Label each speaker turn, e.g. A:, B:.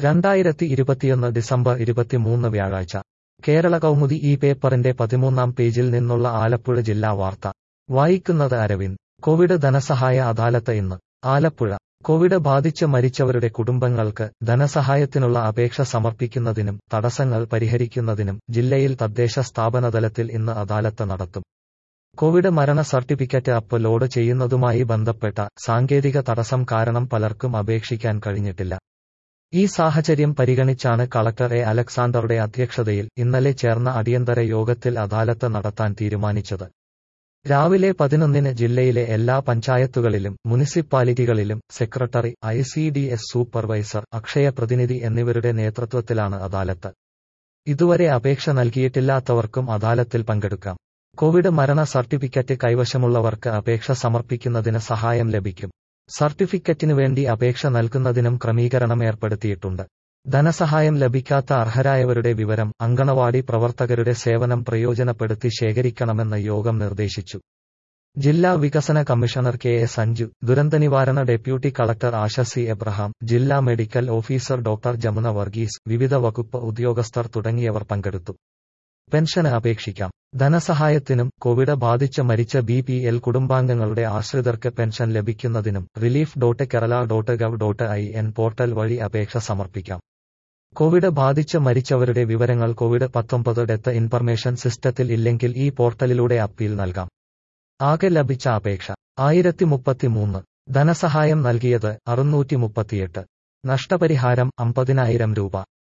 A: രണ്ടായിരത്തി ഇരുപത്തിയൊന്ന് ഡിസംബർ ഇരുപത്തിമൂന്ന് വ്യാഴാഴ്ച കേരള കൗമുദി ഈ പേപ്പറിന്റെ പതിമൂന്നാം പേജിൽ നിന്നുള്ള ആലപ്പുഴ ജില്ലാ വാർത്ത വായിക്കുന്നത് അരവിന്ദ് കോവിഡ് ധനസഹായ അദാലത്ത് ഇന്ന് ആലപ്പുഴ കോവിഡ് ബാധിച്ച് മരിച്ചവരുടെ കുടുംബങ്ങൾക്ക് ധനസഹായത്തിനുള്ള അപേക്ഷ സമർപ്പിക്കുന്നതിനും തടസ്സങ്ങൾ പരിഹരിക്കുന്നതിനും ജില്ലയിൽ തദ്ദേശ സ്ഥാപനതലത്തിൽ ഇന്ന് അദാലത്ത് നടത്തും കോവിഡ് മരണ സർട്ടിഫിക്കറ്റ് അപ്ലോഡ് ചെയ്യുന്നതുമായി ബന്ധപ്പെട്ട സാങ്കേതിക തടസ്സം കാരണം പലർക്കും അപേക്ഷിക്കാൻ കഴിഞ്ഞിട്ടില്ല ഈ സാഹചര്യം പരിഗണിച്ചാണ് കളക്ടർ എ അലക്സാണ്ടറുടെ അധ്യക്ഷതയിൽ ഇന്നലെ ചേർന്ന അടിയന്തര യോഗത്തിൽ അദാലത്ത് നടത്താൻ തീരുമാനിച്ചത് രാവിലെ പതിനൊന്നിന് ജില്ലയിലെ എല്ലാ പഞ്ചായത്തുകളിലും മുനിസിപ്പാലിറ്റികളിലും secretary I C D S supervisor Akshaya പ്രതിനിധി എന്നിവരുടെ നേതൃത്വത്തിലാണ് അദാലത്ത് ഇതുവരെ അപേക്ഷ നൽകിയിട്ടില്ലാത്തവർക്കും അദാലത്തിൽ പങ്കെടുക്കാം കോവിഡ് മരണ സർട്ടിഫിക്കറ്റ് കൈവശമുള്ളവർക്ക് അപേക്ഷ സമർപ്പിക്കുന്നതിന് സഹായം ലഭിക്കും സർട്ടിഫിക്കറ്റിനു വേണ്ടി അപേക്ഷ നൽകുന്നതിനും ക്രമീകരണം ഏർപ്പെടുത്തിയിട്ടുണ്ട് ധനസഹായം ലഭിക്കാത്ത അർഹരായവരുടെ വിവരം അങ്കണവാടി പ്രവർത്തകരുടെ സേവനം പ്രയോജനപ്പെടുത്തി ശേഖരിക്കണമെന്ന് യോഗം നിർദ്ദേശിച്ചു ജില്ലാ വികസന കമ്മീഷണർ കെ എ സഞ്ജു ദുരന്തനിവാരണ deputy collector Asha C Abraham ജില്ലാ medical officer doctor Jamuna Varghese വിവിധ വകുപ്പ് ഉദ്യോഗസ്ഥർ തുടങ്ങിയവർ പങ്കെടുത്തു പെൻഷന് അപേക്ഷിക്കാം ധനസഹായത്തിനും കോവിഡ് ബാധിച്ച് മരിച്ച ബി പി എൽ കുടുംബാംഗങ്ങളുടെ ആശ്രിതർക്ക് പെൻഷൻ ലഭിക്കുന്നതിനും relief dot Kerala dot gov dot I N portal വഴി അപേക്ഷ സമർപ്പിക്കാം കോവിഡ് ബാധിച്ച് മരിച്ചവരുടെ വിവരങ്ങൾ കോവിഡ് പത്തൊമ്പത് ഡെത്ത് ഇൻഫർമേഷൻ സിസ്റ്റത്തിൽ ഇല്ലെങ്കിൽ ഈ പോർട്ടലിലൂടെ അപ്പീൽ നൽകാം ആകെ ലഭിച്ച അപേക്ഷ ആയിരത്തി മുപ്പത്തിമൂന്ന് ധനസഹായം നൽകിയത് അറുന്നൂറ്റി മുപ്പത്തിയെട്ട് നഷ്ടപരിഹാരം അമ്പതിനായിരം രൂപ